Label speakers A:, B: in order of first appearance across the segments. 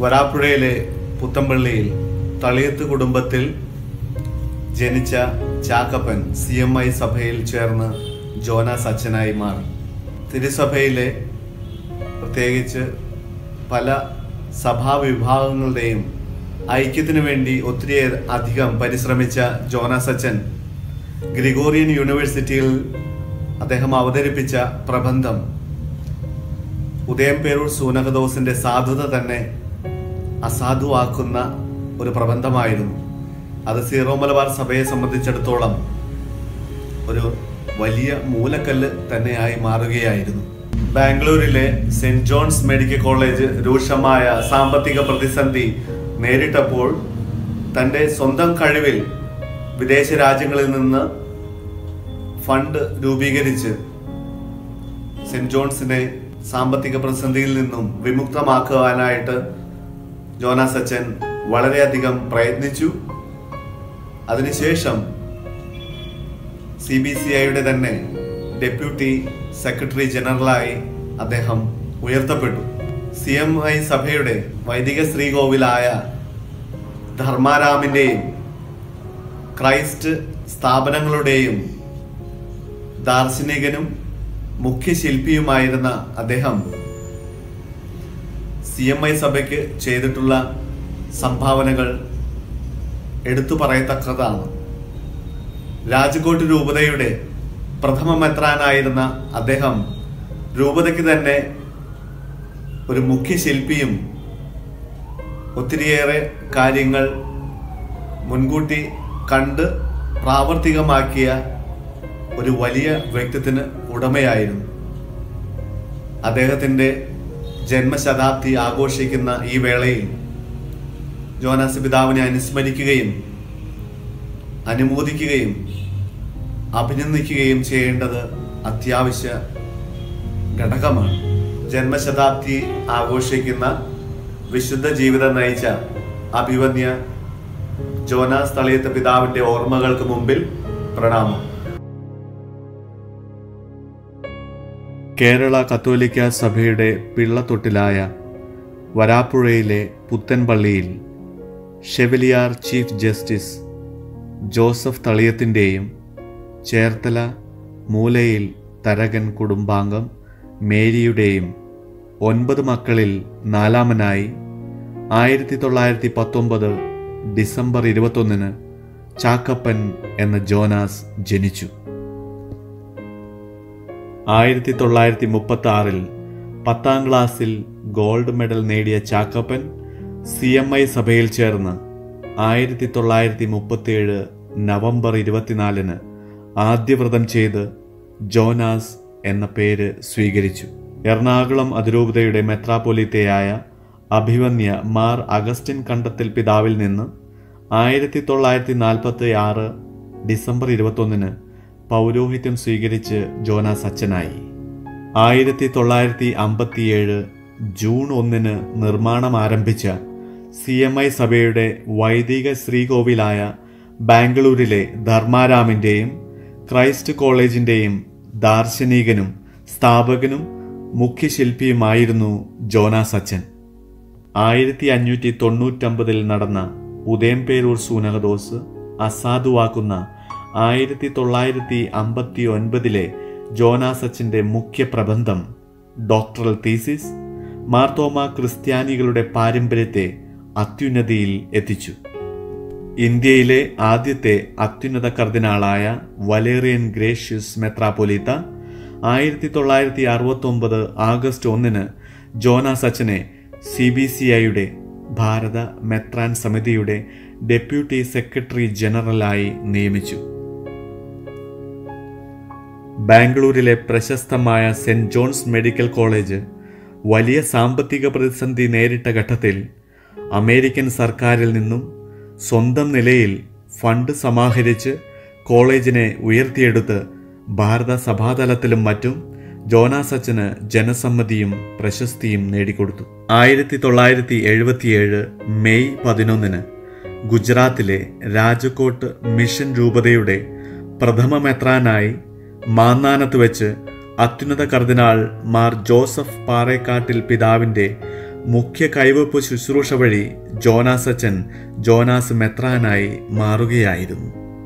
A: വരാപ്പുഴയിലെ പുത്തമ്പള്ളിയിൽ തളിയത്ത് കുടുംബത്തിൽ ജനിച്ച ചാക്കപ്പൻ സി എം ഐ സഭയിൽ ചേർന്ന് ജോനാസ് അച്ഛനായി മാറി തിരുസഭയിലെ പ്രത്യേകിച്ച് പല സഭാവിഭാഗങ്ങളുടെയും ഐക്യത്തിനു വേണ്ടി ഒത്തിരി അധികം പരിശ്രമിച്ച ജോനാസ് അച്ഛൻ ഗ്രിഗോറിയൻ യൂണിവേഴ്സിറ്റിയിൽ അദ്ദേഹം അവതരിപ്പിച്ച പ്രബന്ധം ഉദയംപേരൂർ സൂനകദോസിന്റെ സാധുത തന്നെ അസാധുവാക്കുന്ന ഒരു പ്രബന്ധമായിരുന്നു അത് സീറോ മലബാർ സഭയെ സംബന്ധിച്ചിടത്തോളം ഒരു വലിയ മൂലക്കല്ല് തന്നെയായി മാറുകയായിരുന്നു ബാംഗ്ലൂരിലെ സെന്റ് ജോൺസ് മെഡിക്കൽ കോളേജ് രൂക്ഷമായ സാമ്പത്തിക പ്രതിസന്ധി നേരിട്ടപ്പോൾ തൻ്റെ സ്വന്തം കഴിവിൽ വിദേശ രാജ്യങ്ങളിൽ നിന്ന് ഫണ്ട് രൂപീകരിച്ച് സെന്റ് ജോൺസിനെ സാമ്പത്തിക പ്രതിസന്ധിയിൽ നിന്നും വിമുക്തമാക്കുവാനായിട്ട് ജോനാസ് അച്ഛൻ വളരെയധികം പ്രയത്നിച്ചു അതിനുശേഷം സി ബി സി ഐയുടെ തന്നെ ഡെപ്യൂട്ടി സെക്രട്ടറി ജനറലായി അദ്ദേഹം ഉയർത്തപ്പെട്ടു സി എം ഐ സഭയുടെ വൈദിക ശ്രീകോവിലായ ധർമാരാമിൻ്റെയും ക്രൈസ്റ്റ് സ്ഥാപനങ്ങളുടെയും ദാർശനികനും മുഖ്യ ശില്പിയുമായിരുന്ന അദ്ദേഹം സി എം ഐ സഭയ്ക്ക് ചെയ്തിട്ടുള്ള സംഭാവനകൾ എടുത്തു പറയത്തക്കതാണ് രാജകോട്ട് രൂപതയുടെ പ്രഥമ മെത്രാനായിരുന്ന അദ്ദേഹം രൂപതയ്ക്ക് തന്നെ ഒരു മുഖ്യ ശില്പിയും ഒത്തിരിയേറെ കാര്യങ്ങൾ മുൻകൂട്ടി കണ്ട് പ്രാവർത്തികമാക്കിയ ഒരു വലിയ വ്യക്തിത്വത്തിന് ഉടമയായിരുന്നു അദ്ദേഹത്തിൻ്റെ ജന്മശതാബ്ദി ആഘോഷിക്കുന്ന ഈ വേളയിൽ ജോനാസ് പിതാവിനെ അനുസ്മരിക്കുകയും അനുമോദിക്കുകയും അഭിനന്ദിക്കുകയും ചെയ്യേണ്ടത് അത്യാവശ്യ ഘടകമാണ് ജന്മശതാബ്ദി ആഘോഷിക്കുന്ന വിശുദ്ധ ജീവിതം നയിച്ച അഭിവന്യ ജോനാസ് തളിയത്ത് പിതാവിന്റെ ഓർമ്മകൾക്ക് മുമ്പിൽ പ്രണാമം കേരള കത്തോലിക്ക സഭയുടെ പിള്ളത്തൊട്ടിലായ വരാപ്പുഴയിലെ പുത്തൻപള്ളിയിൽ ഷെവലിയാർ ചീഫ് ജസ്റ്റിസ് ജോസഫ് തളിയത്തിൻ്റെയും ചേർത്തല മൂലയിൽ തരകൻ കുടുംബാംഗം മേരിയുടെയും ഒൻപത് മക്കളിൽ നാലാമനായി ആയിരത്തി തൊള്ളായിരത്തി പത്തൊമ്പത് ഡിസംബർ ഇരുപത്തൊന്നിന് ചാക്കപ്പൻ എന്ന ജോനാസ് ജനിച്ചു ആയിരത്തി തൊള്ളായിരത്തി മുപ്പത്തി ആറിൽ പത്താം ക്ലാസ്സിൽ ഗോൾഡ് മെഡൽ നേടിയ ചാക്കപ്പൻ സി എം ഐ സഭയിൽ ചേർന്ന് ആയിരത്തി തൊള്ളായിരത്തി മുപ്പത്തിയേഴ് നവംബർ ഇരുപത്തിനാലിന് ആദ്യവ്രതം ചെയ്ത് ജോനാസ് എന്ന പേര് സ്വീകരിച്ചു എറണാകുളം അതിരൂപതയുടെ മെത്രാപ്പൊലിത്തയായ അഭിവന്യ മാർ അഗസ്റ്റിൻ കണ്ടത്തിൽ പിതാവിൽ നിന്ന് ആയിരത്തി തൊള്ളായിരത്തി നാൽപ്പത്തി ആറ് ഡിസംബർ ഇരുപത്തൊന്നിന് പൗരോഹിത്യം സ്വീകരിച്ച് ജോനാസ് അച്ഛനായി ആയിരത്തി തൊള്ളായിരത്തി അമ്പത്തിയേഴ് ജൂൺ ഒന്നിന് നിർമ്മാണം ആരംഭിച്ച സി എം ഐ സഭയുടെ വൈദിക ശ്രീകോവിലായ ബാംഗ്ലൂരിലെ ധർമാരാമിൻ്റെയും ക്രൈസ്റ്റ് കോളേജിൻ്റെയും ദാർശനികനും സ്ഥാപകനും മുഖ്യശില്പിയുമായിരുന്നു ജോനാസ് അച്ഛൻ ആയിരത്തി അഞ്ഞൂറ്റി തൊണ്ണൂറ്റമ്പതിൽ നടന്ന ഉദയംപേരൂർ സൂനകദോസ് അസാധുവാക്കുന്ന ആയിരത്തി തൊള്ളായിരത്തി അമ്പത്തി ഒൻപതിലെ ജോനാസ് അച്ഛൻ്റെ മുഖ്യ പ്രബന്ധം ഡോക്ടറൽ തീസിസ് മാർത്തോമ ക്രിസ്ത്യാനികളുടെ പാരമ്പര്യത്തെ അത്യുന്നതിയിൽ എത്തിച്ചു ഇന്ത്യയിലെ ആദ്യത്തെ അത്യുന്നത കർദിനാളായ വലേറിയൻ ഗ്രേഷ്യസ് മെത്രാപ്പൊലീത്ത ആയിരത്തി തൊള്ളായിരത്തി അറുപത്തി ഒമ്പത് ആഗസ്റ്റ് ഒന്നിന് ജോനാസ് അച്ഛനെ സി ബി സി ഐയുടെ ഭാരത മെത്രാൻ സമിതിയുടെ ഡെപ്യൂട്ടി സെക്രട്ടറി ജനറലായി നിയമിച്ചു ബാംഗ്ലൂരിലെ പ്രശസ്തമായ സെന്റ് ജോൺസ് മെഡിക്കൽ കോളേജ് വലിയ സാമ്പത്തിക പ്രതിസന്ധി നേരിട്ട ഘട്ടത്തിൽ അമേരിക്കൻ സർക്കാരിൽ നിന്നും സ്വന്തം നിലയിൽ ഫണ്ട് സമാഹരിച്ച് കോളേജിനെ ഉയർത്തിയെടുത്ത് ഭാരത സഭാതലത്തിലും മറ്റും ജോനാസ് അച്ഛന് ജനസമ്മതിയും പ്രശസ്തിയും നേടിക്കൊടുത്തു ആയിരത്തി തൊള്ളായിരത്തി എഴുപത്തിയേഴ് മെയ് പതിനൊന്നിന് ഗുജറാത്തിലെ രാജകോട്ട് മിഷൻ രൂപതയുടെ പ്രഥമ മെത്രാനായി മാന്നാനത്ത് വെച്ച് അത്യുന്നത കർദിനാൾ മാർ ജോസഫ് പാറേക്കാട്ടിൽ പിതാവിൻ്റെ മുഖ്യ കൈവപ്പ് ശുശ്രൂഷ വഴി ജോനാസ് അച്ഛൻ ജോനാസ് മെത്രാനായി മാറുകയായിരുന്നു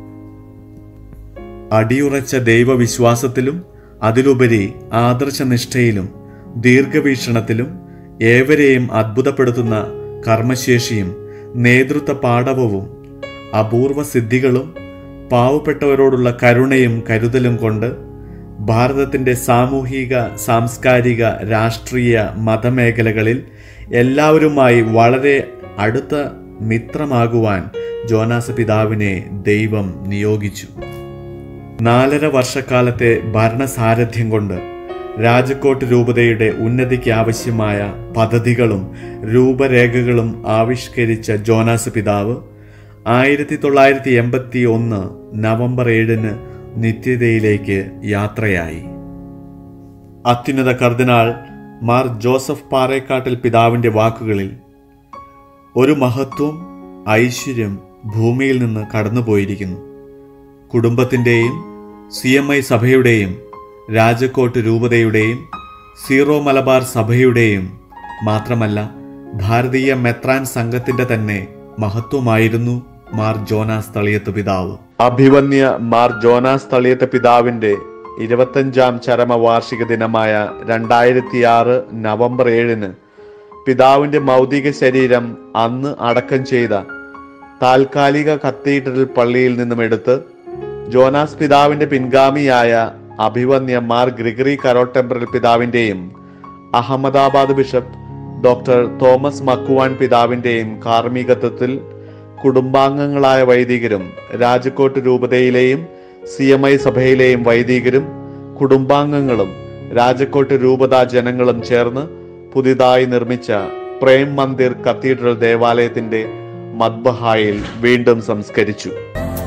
A: അടിയുറച്ച ദൈവവിശ്വാസത്തിലും അതിലുപരി ആദർശനിഷ്ഠയിലും ദീർഘവീക്ഷണത്തിലും ഏവരെയും അത്ഭുതപ്പെടുത്തുന്ന കർമ്മശേഷിയും നേതൃത്വ പാടവവും അപൂർവ സിദ്ധികളും പാവപ്പെട്ടവരോടുള്ള കരുണയും കരുതലും കൊണ്ട് ഭാരതത്തിൻ്റെ സാമൂഹിക സാംസ്കാരിക രാഷ്ട്രീയ മതമേഖലകളിൽ എല്ലാവരുമായി വളരെ അടുത്ത മിത്രമാകുവാൻ ജോനാസ് പിതാവിനെ ദൈവം നിയോഗിച്ചു നാലര വർഷക്കാലത്തെ ഭരണസാരഥ്യം കൊണ്ട് രാജക്കോട്ട് രൂപതയുടെ ഉന്നതിക്ക് ആവശ്യമായ പദ്ധതികളും രൂപരേഖകളും ആവിഷ്കരിച്ച ജോനാസ് പിതാവ് ആയിരത്തി തൊള്ളായിരത്തി എൺപത്തി ഒന്ന് നവംബർ ഏഴിന് നിത്യതയിലേക്ക് യാത്രയായി അത്യുന്നത കർദിനാൾ മാർ ജോസഫ് പാറേക്കാട്ടിൽ പിതാവിൻ്റെ വാക്കുകളിൽ ഒരു മഹത്വം ഐശ്വര്യം ഭൂമിയിൽ നിന്ന് കടന്നുപോയിരിക്കുന്നു കുടുംബത്തിൻ്റെയും സി എം ഐ സഭയുടെയും രാജക്കോട്ട് രൂപതയുടെയും സീറോ മലബാർ സഭയുടെയും മാത്രമല്ല ഭാരതീയ മെത്രാൻ സംഘത്തിന്റെ തന്നെ മഹത്വമായിരുന്നു മാർ ജോനാസ് തളിയത്ത് പിതാവ് അഭിവന്യ മാർ ജോനാസ് തളിയത്ത് പിതാവിന്റെ ഇരുപത്തഞ്ചാം ചരമ വാർഷിക ദിനമായ രണ്ടായിരത്തി ആറ് നവംബർ ഏഴിന് പിതാവിന്റെ മൗതിക ശരീരം അന്ന് അടക്കം ചെയ്ത താൽക്കാലിക കത്തീഡ്രൽ പള്ളിയിൽ നിന്നും എടുത്ത് ജോനാസ് പിതാവിന്റെ പിൻഗാമിയായ അഭിവന്യ മാർ ഗ്രിഗറി കരോട്ടെമ്പറൽ പിതാവിന്റെയും Ahmedabad bishop doctor Thomas Macwan പിതാവിന്റെയും കാർമ്മികത്വത്തിൽ കുടുംബാംഗങ്ങളായ വൈദികരും രാജക്കോട്ട് രൂപതയിലെയും സി എം ഐ സഭയിലെയും വൈദികരും കുടുംബാംഗങ്ങളും രാജക്കോട്ട് രൂപതാ ജനങ്ങളും ചേർന്ന് പുതിയതായി നിർമ്മിച്ച പ്രേം മന്ദിർ കത്തീഡ്രൽ ദേവാലയത്തിന്റെ മദ്ബഹായിൽ വീണ്ടും സംസ്കരിച്ചു